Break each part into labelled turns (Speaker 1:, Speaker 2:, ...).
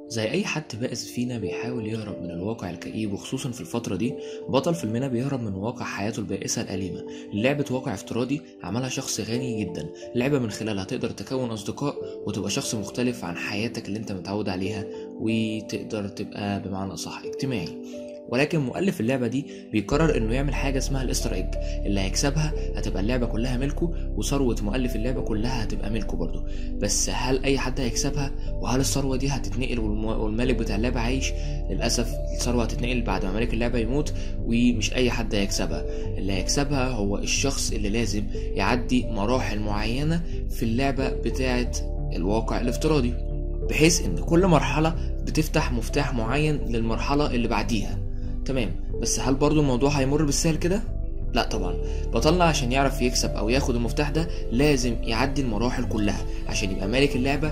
Speaker 1: زي أي حد بائس فينا بيحاول يهرب من الواقع الكئيب وخصوصا في الفترة دي بطل فيلمنا بيهرب من واقع حياته البائسة الأليمة لعبة واقع افتراضي عملها شخص غني جدا لعبة من خلالها تقدر تكون أصدقاء وتبقى شخص مختلف عن حياتك اللي انت متعود عليها وتقدر تبقى بمعنى أصح اجتماعي ولكن مؤلف اللعبة دي بيقرر انه يعمل حاجة اسمها الاستر ايج اللي هيكسبها هتبقى اللعبة كلها ملكه وثروة مؤلف اللعبة كلها هتبقى ملكه برضه بس هل اي حد هيكسبها وهل الثروة دي هتتنقل والم- والمالك بتاع اللعبة عايش للأسف الثروة هتتنقل بعد ما مالك اللعبة يموت ومش أي حد هيكسبها اللي هيكسبها هو الشخص اللي لازم يعدي مراحل معينة في اللعبة بتاعة الواقع الافتراضي بحيث ان كل مرحلة بتفتح مفتاح معين للمرحلة اللي بعديها تمام بس هل برضو الموضوع هيمر بالسهل كده؟ لا طبعا بطلنا عشان يعرف يكسب او ياخد المفتاح ده لازم يعدي المراحل كلها عشان يبقى مالك اللعبة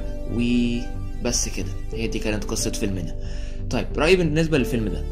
Speaker 1: وبس كده هي دي كانت قصة فيلمنا طيب رأيي بالنسبة للفيلم ده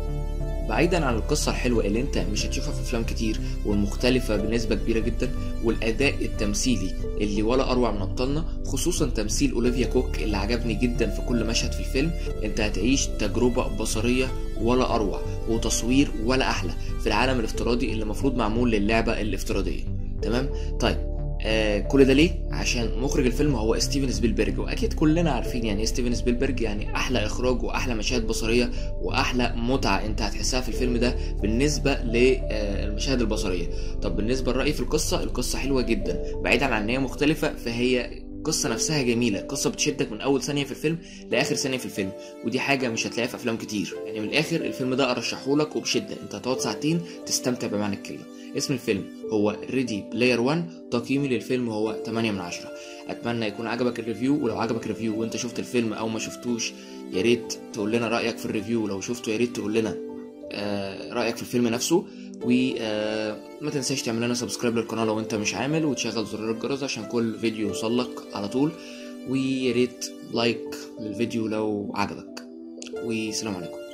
Speaker 1: بعيدا عن القصة الحلوة اللي انت مش هتشوفها في افلام كتير والمختلفة بنسبة كبيرة جدا والاداء التمثيلي اللي ولا اروع من ابطالنا خصوصا تمثيل اوليفيا كوك اللي عجبني جدا في كل مشهد في الفيلم انت هتعيش تجربة بصرية ولا اروع وتصوير ولا احلى في العالم الافتراضي اللي المفروض معمول للعبة الافتراضية تمام طيب آه كل ده ليه؟ عشان مخرج الفيلم هو ستيفن سبيلبرج واكيد كلنا عارفين يعني ايه ستيفن سبيلبرج يعني احلى اخراج واحلى مشاهد بصريه واحلى متعه انت هتحسها في الفيلم ده بالنسبه للمشاهد البصريه طب بالنسبه لرايي في القصه القصه حلوه جدا بعيدا عن ان هي مختلفه فهي القصة نفسها جميلة القصة بتشدك من أول ثانية في الفيلم لآخر ثانية في الفيلم ودي حاجة مش هتلاقيها في أفلام كتير يعني من الآخر الفيلم ده أرشحهولك وبشدة أنت هتقعد ساعتين تستمتع بمعنى الكلمة اسم الفيلم هو ريدي بلاير 1 تقييمي للفيلم هو 8 من 10 اتمنى يكون عجبك الريفيو ولو عجبك الريفيو وانت شفت الفيلم او ما شفتوش يا ريت تقول لنا رايك في الريفيو ولو شفته يا ريت تقول لنا آه رايك في الفيلم نفسه وما تنساش تعمل لنا سبسكرايب للقناه لو انت مش عامل وتشغل زرار الجرس عشان كل فيديو يوصلك على طول ويا ريت لايك للفيديو لو عجبك والسلام عليكم